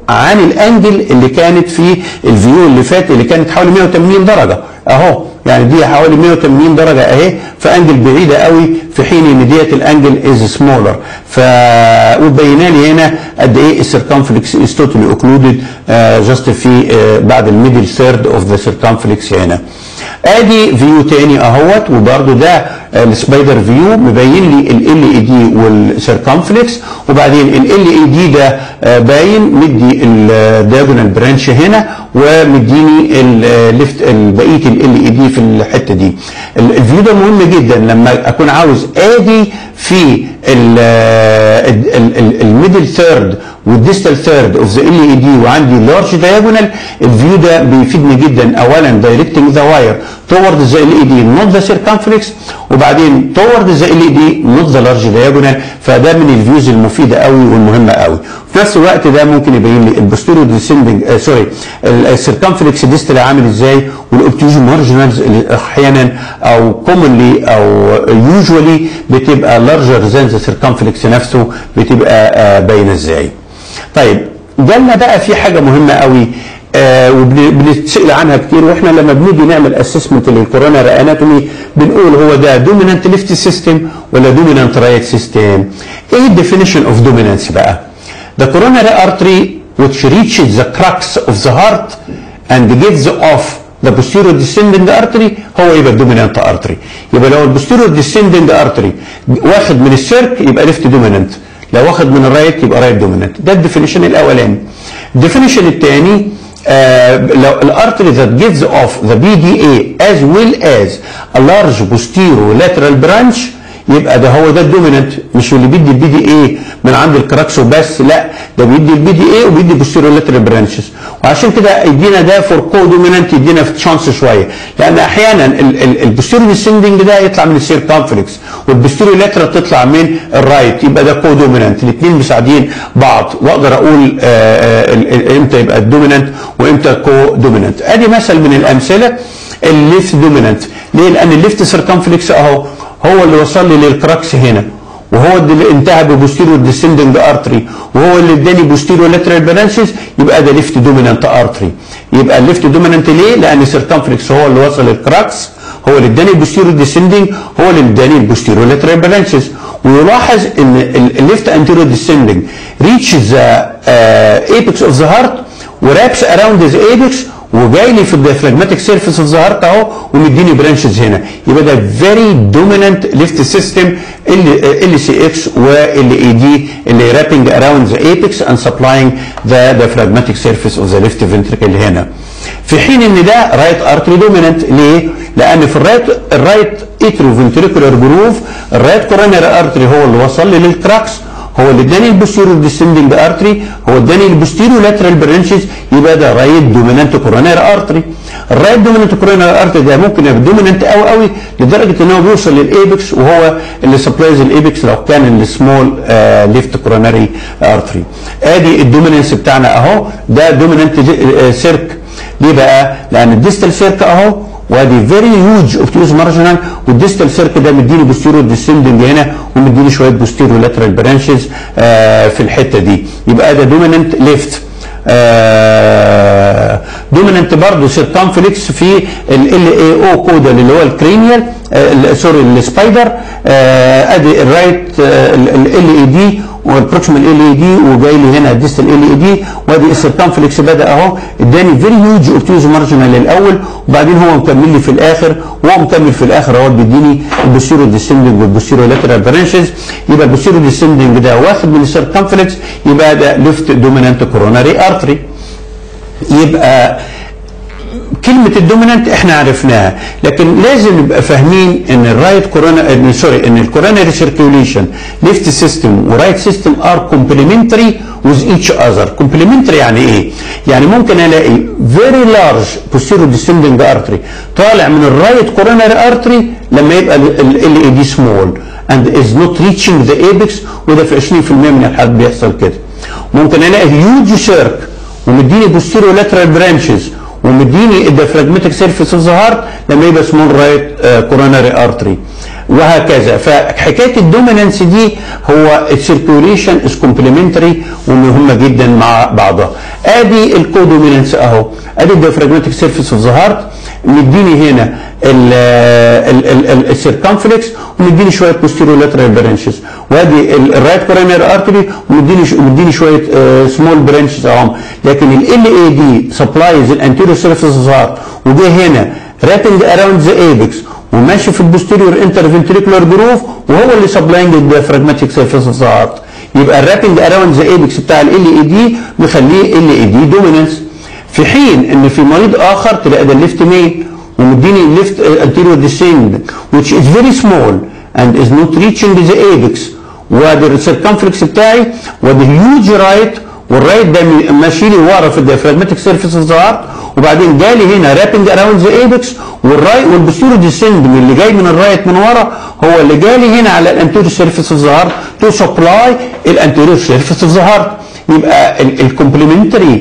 عن الانجل اللي كانت في الفيو اللي فات اللي كانت حوالي 180 درجه اهو يعني دي حوالي 180 درجه اهي فانجل بعيده قوي في حين ان ديت الانجل از سمولر ف وبينا لي هنا قد ايه السيركمفلكس از توتالي اوكلودد جاست في uh, بعد الميدل ثيرد اوف ذا سيركمفلكس هنا ادي فيو تاني اهوت وبرده ده السبايدر فيو مبين لي ال اي دي والسيركمفلكس وبعدين ال اي دي ده باين مدي الدياجونال برانش هنا ومديني الليفت بقيه ال اي دي في الحته دي الفيو ده مهم جدا لما اكون عاوز ادي في الميدل ثيرد والديستال ثيرد اوف ذا ال اي دي وعندي لارج دايجونال الفيو ده بيفيدني جدا اولا دايركتنج ذا واير toward ذا ال اي دي نوت ذا سيركمفلكس وبعدين toward ذا ال اي دي نوت ذا لارج دايجونال فده من الفيوز المفيده قوي والمهمه قوي في نفس الوقت ده ممكن يبين لي البوستيريو ديسندنج آه سوري السيركمفلكس ديستال عامل ازاي والاوبتيوجن مارجنالز احيانا او كومنلي او يوجوالي بتبقى لارجر ذان ذا سيركمفلكس نفسه بتبقى آه باينه ازاي طيب جالنا بقى في حاجه مهمه قوي آه وبنتسال عنها كتير واحنا لما بنيجي نعمل اسسمنت للكوروناري اناتومي بنقول هو ده دومينانت ليفت سيستم ولا دومينانت رايت سيستم ايه الديفينيشن اوف دومينانس بقى the coronary artery which reaches the crux of the heart and gives off the posterior descending artery هو يبقى الدومينانت ارتري يبقى لو البوستيريور descending artery واخد من السيرك يبقى ليفت دومينانت لو واخد من الرايت يبقى رايت دومينانت ده الديفينيشن الاولاني الديفينيشن الثاني آه لو الارتري that gives off the BDA as well as a large posterior lateral branch يبقى ده هو ده الدومينانت مش اللي بيدي البي دي اي من عند الكراكس وبس لا ده بيدي البي دي اي وبيدي بوستيريور لاترال برانشز وعشان كده يدينا ده فور كو دومينانت يدينا في تشانس شويه لان احيانا البوستيريور ديسندنج ده يطلع من السيركمفلكس والبوستيريور لاترال تطلع من الرايت يبقى ده كو دومينانت الاثنين مساعدين بعض واقدر اقول امتى يبقى الدومينانت وامتى كو دومينانت ادي مثل من الامثله الليفت دومينانت ليه؟ لان الليفت سيركمفلكس اهو هو اللي وصل لي للكراكس هنا وهو اللي انتهى ببوستيريور ديسندنج ارتري وهو اللي اداني بوستيريور لاترال برانشز يبقى ده ليفت دومينانت ارتري يبقى الليفت دومينانت ليه؟ لان السيركمفلكس هو اللي وصل للكراكس هو اللي اداني البوستيريور ديسندنج هو اللي اداني البوستيريور لاترال برانشز ويلاحظ ان الليفت انتيريور ديسندنج ريتشز ذا ايبكس اوف ذا هارت ورابس اراوند ذا ايبكس وجاي لي في الديافراجماتيك سيرفيس اوف ذا هارت اهو ومديني برانشز هنا يبقى ده فيري دومينانت ليفت سيستم ال سي اكس وال اي دي اللي رابنج اراوند ذا ايبكس اند سبلاينج ذا diaphragmatic سيرفيس اوف ذا ليفت فنتريكل هنا في حين ان ده رايت ارتري دومينانت ليه؟ لان في الرايت الرايت اتريو فنتريكولار جروف الرايت كوروناري ارتري هو اللي وصل لي للكراكس هو اللي اداني البوستيريور ديسندنج ارتري هو اداني البوستيريور لاترال برانشز يبقى ده رايت دومينانت كوروناري ارتري الرايت دومينانت كوروناري ارتري ده ممكن يبقى دومينانت قوي قوي لدرجه ان هو بيوصل للايبكس وهو اللي سبلايز الايبكس لو كان السمول آه ليفت كوروناري ارتري ادي الدومينانس بتاعنا اهو ده دومينانت آه سيرك ليه بقى؟ لان الديستال سيرك اهو وادي فيري هيوج اوبتيوز مارجنال والديستال سيرك ده مديني بوستيريور ديسندنج هنا ومديني شويه بوستيريور لاترال برانشز آه في الحته دي يبقى ده دوميننت ليفت آه دوميننت برضه سيركمفلكس في ال اي او كودا اللي هو الكرينيال آه سوري السبايدر آه ادي الرايت ال اي دي والبروكسيمال ال اي دي وجاي لي هنا الديستال ال اي دي وادي السيركمفلكس بدا اهو اداني فيري هيوج اوبتيوز مارجنال الاول وبعدين هو مكمل لي في الاخر وهو مكمل في الاخر اهو بيديني البوستيرو ديسندنج والبوستيرو لاترال برانشز يبقى البوستيرو ديسندنج ده واخد من السيركمفلكس يبقى ده ليفت دومينانت كوروناري ارتري يبقى كلمة الدومينانت احنا عرفناها لكن لازم نبقى فاهمين ان الرايت كورونا ان سوري ان الكوروناري سيركيوليشن ليفت سيستم ورايت سيستم ار كومبلمنتري with each other كومبلمنتري يعني ايه؟ يعني ممكن الاقي very large posterior descending artery طالع من الرايت كوروناري ارتري لما يبقى ال اي دي سمول and is not reaching the apex وده في 20% من الحالات بيحصل كده ممكن الاقي هيوج سيرك ومديني posterior lateral branches ومديني الديافراجماتيك سيرفيس اوف ذا هارت لما يبقى سمول رايت كوروناري ارتري وهكذا فحكايه الدومينانس دي هو السيركيوليشن از كومبلمنتري ومهمه جدا مع بعضها ادي الكودومينانس اهو ادي الديافراجماتيك سيرفيس اوف ذا هارت مديني هنا السيركمفلكس ومديني شويه بوستيريو لاترال برانشز وادي الرايت كورونير ارتري ومديني مديني شويه سمول برانشز اهم لكن ال اي دي سبلايز الانتيريور سيرفيس اوف ذا هارت وجه هنا رابنج اراوند ذا ايبكس وماشي في البوستيريور انترفنتريكولار جروف وهو اللي سبلاينج الديافراجماتيك سيرفيس اوف ذا هارت يبقى الرابنج اراوند ذا ايبكس بتاع ال اي دي مخليه ال اي دي دومينانس في حين ان في مريض اخر تلاقي ده الليفت مين ومديني الليفت anterior descend which is very small and is not reaching the apex وادي السيركمفلكس بتاعي وادي هيوج رايت والرايت ده ماشي لي ورا في الديافراجماتيك سيرفيس اوف ذا هارت وبعدين جالي هنا رابنج اراوند ذا ايبكس والرايت والبوستيرو ديسند من اللي جاي من الرايت من ورا هو اللي جالي هنا على الانتيريور سيرفيس اوف ذا هارت تو سبلاي الانتيريور سيرفيس اوف ذا هارت يبقى الكومبلمنتري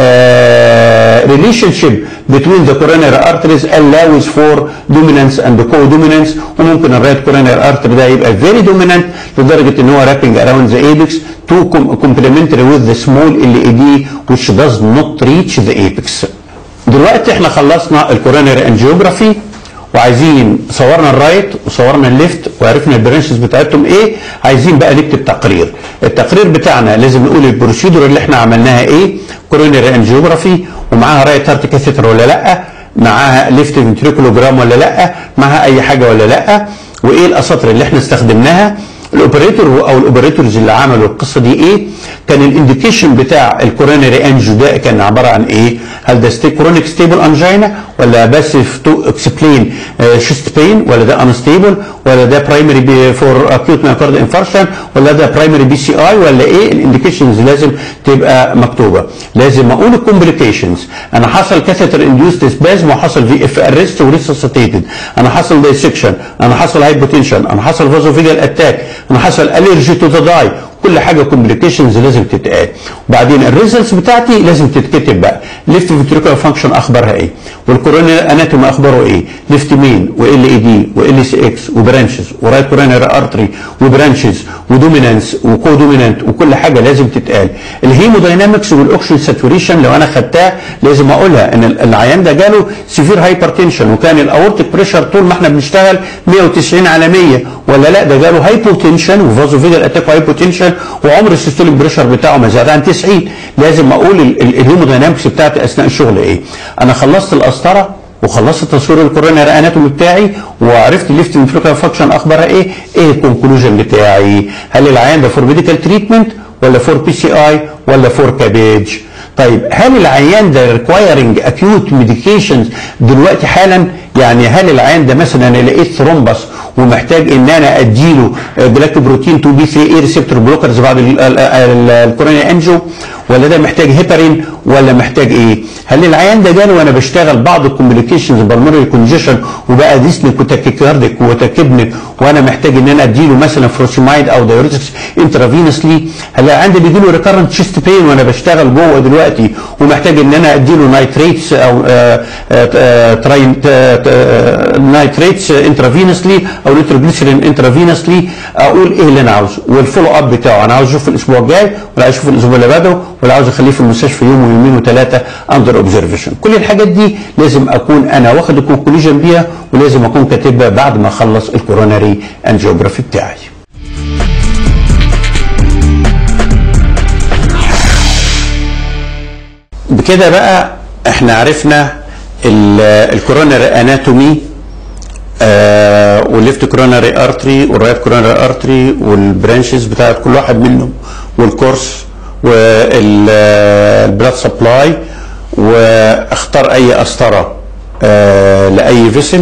relationship between the coronary arteries allows for dominance and co-dominance وممكن الرايت coronary artery ده يبقى very dominant لدرجة ان هو wrapping around the apex to complementary with the small LED which does not reach the apex. دلوقتي احنا خلصنا الكوروناري انجيوجرافي وعايزين صورنا الرايت وصورنا الليفت وعرفنا البرانشز بتاعتهم ايه عايزين بقى نكتب تقرير التقرير بتاعنا لازم نقول البروسيدور اللي احنا عملناها ايه كوروناري انجيوجرافي ومعاها رايت هارت كاثيتر ولا لا معاها ليفت فنتريكولوجرام ولا لا معاها اي حاجه ولا لا وايه الاساطر اللي احنا استخدمناها الاوبريتور او الاوبريتورز اللي عملوا القصه دي ايه كان الانديكيشن بتاع الكوروناري انجيو ده كان عباره عن ايه هل ده ستي كرونيك ستيبل انجينا ولا بس تو اكسبلين شيست بين ولا ده انستيبل ولا ده برايمري فور اكيوت مايوكارد انفارشن ولا ده برايمري بي سي اي ولا ايه الانديكيشنز لازم تبقى مكتوبه لازم اقول الكومبليكيشنز انا حصل كاثيتر انديوست سبازم وحصل في اف ارست وريسوسيتيتد انا حصل دايسكشن انا حصل هايبوتنشن انا حصل فازوفيجال اتاك انا حصل الرجي تو ذا داي كل حاجه كومبليكيشنز لازم تتقال وبعدين الريزلتس بتاعتي لازم تتكتب بقى ليفت فيتريكولار فانكشن اخبارها ايه والكورونيال اناتومي اخباره ايه ليفت مين وال اي دي وال سي اكس وبرانشز ورايت كورونيال ارتري وبرانشز ودومينانس وكو دومينانت وكل حاجه لازم تتقال الهيموداينامكس والاكسجين ساتوريشن لو انا خدتها لازم اقولها ان العيان ده جاله سيفير هايبرتنشن وكان الاورتيك بريشر طول ما احنا بنشتغل 190 على 100 ولا لا ده جاله هايبوتنشن وفازوفيجال اتاك هايبوتنشن وعمر السيستوليك بريشر بتاعه ما زاد عن 90 لازم اقول الهيموداينامكس بتاعتي اثناء الشغل ايه انا خلصت القسطره وخلصت تصوير الكوروناري اناتومي بتاعي وعرفت الليفت فنتريكولار فانكشن اخبارها ايه ايه الكونكلوجن بتاعي هل العيان ده فور ميديكال تريتمنت ولا فور بي سي اي ولا فور كابيج طيب هل العيان ده ريكوايرنج اكيوت ميديكيشنز دلوقتي حالا يعني هل العيان ده مثلا انا لقيت ثرومبس ومحتاج ان انا اديله جلاكتو بروتين 2 بي 3 اي ريسبتور بلوكرز بعد الكوروني انجو ولا ده محتاج هيبرين ولا محتاج ايه؟ هل العيان ده جاله وانا بشتغل بعض الكومبليكيشنز بالمونري كونجيشن وبقى ديسنك وتاكيكارديك وتكبنك وانا محتاج ان انا اديله مثلا فروسيمايد او دايوريتكس انترافينسلي هل عندي بيجي له ريكارنت شيست بين وانا بشتغل جوه دلوقتي ومحتاج ان انا اديله نايتريتس او تراين نايتريتس انترافينسلي او نيتروجليسرين انترافينسلي اقول ايه اللي انا عاوزه والفولو اب بتاعه انا عاوز اشوف الاسبوع الجاي ولا عاوز اشوف الاسبوع اللي بعده ولا عاوز اخليه في المستشفى يوم ويومين وثلاثه اندر اوبزرفيشن كل الحاجات دي لازم اكون انا واخد الكونكلوجن بيها ولازم اكون كاتبها بعد ما اخلص الكوروناري انجيوجرافي بتاعي بكده بقى احنا عرفنا الكوروناري اناتومي آه والليفت كوروناري ارتري والرايت كوروناري ارتري والبرانشز بتاعت كل واحد منهم والكورس والبلاد سبلاي واختار اي قسطره آه لاي فيسل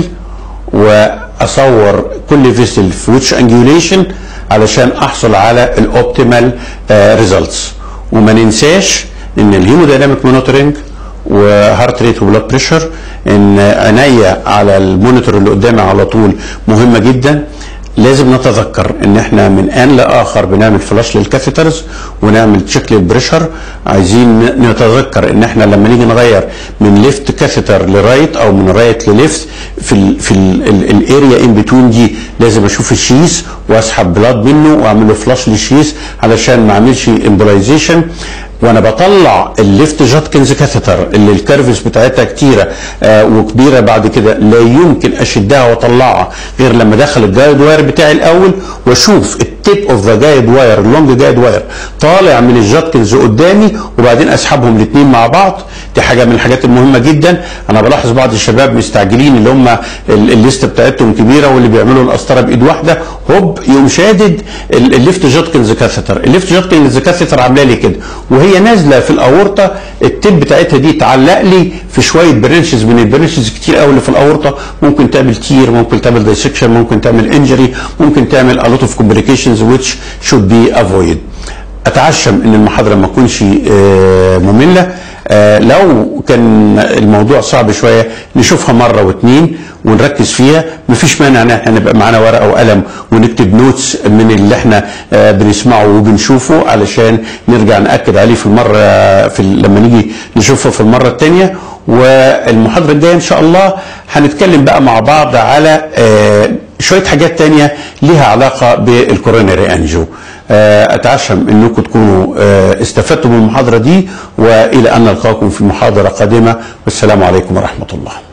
واصور كل فيسل في ويتش انجوليشن علشان احصل على الاوبتيمال ريزلتس وما ننساش ان الهيمودايناميك مونيتورنج وهارت ريت وبلاد بريشر ان عينيا على المونيتور اللي قدامي على طول مهمه جدا لازم نتذكر ان احنا من ان لاخر بنعمل فلاش للكاثيترز ونعمل تشيك للبريشر عايزين نتذكر ان احنا لما نيجي نغير من ليفت كاثيتر لرايت او من رايت لليفت في ال في الاريا ان بتوين دي لازم اشوف الشيس واسحب بلاد منه واعمل له فلاش للشيس علشان ما اعملش امبولايزيشن وانا بطلع الليفت جاتكنز كاثيتر اللي الكيرفز بتاعتها كتيره آه وكبيره بعد كده لا يمكن اشدها واطلعها غير لما ادخل الجايد واير بتاعي الاول واشوف التيب اوف ذا جايد واير اللونج جايد واير طالع من الجاتكنز قدامي وبعدين اسحبهم الاثنين مع بعض دي حاجه من الحاجات المهمه جدا انا بلاحظ بعض الشباب مستعجلين اللي هم الليست بتاعتهم كبيره واللي بيعملوا القسطره بايد واحده هوب يقوم شادد الليفت جاتكنز كاثيتر الليفت جاتكنز كاثيتر عامله لي كده وهي نازله في الاورطه التيب بتاعتها دي تعلق لي في شويه برانشز من البرانشز كتير قوي اللي في الاورطه ممكن تعمل تير ممكن تعمل دايسكشن ممكن تعمل انجري ممكن تعمل a lot of complications which should be avoided اتعشم ان المحاضره ما تكونش ممله آه لو كان الموضوع صعب شويه نشوفها مره واثنين ونركز فيها مفيش مانع ان احنا نبقى معانا ورقه وقلم ونكتب نوتس من اللي احنا آه بنسمعه وبنشوفه علشان نرجع ناكد عليه في المره في لما نيجي نشوفه في المره الثانيه والمحاضره الجايه ان شاء الله هنتكلم بقى مع بعض على آه شويه حاجات تانية ليها علاقه بالكوروناري انجو اتعشم انكم تكونوا استفدتوا من المحاضره دي والى ان نلقاكم في محاضره قادمه والسلام عليكم ورحمه الله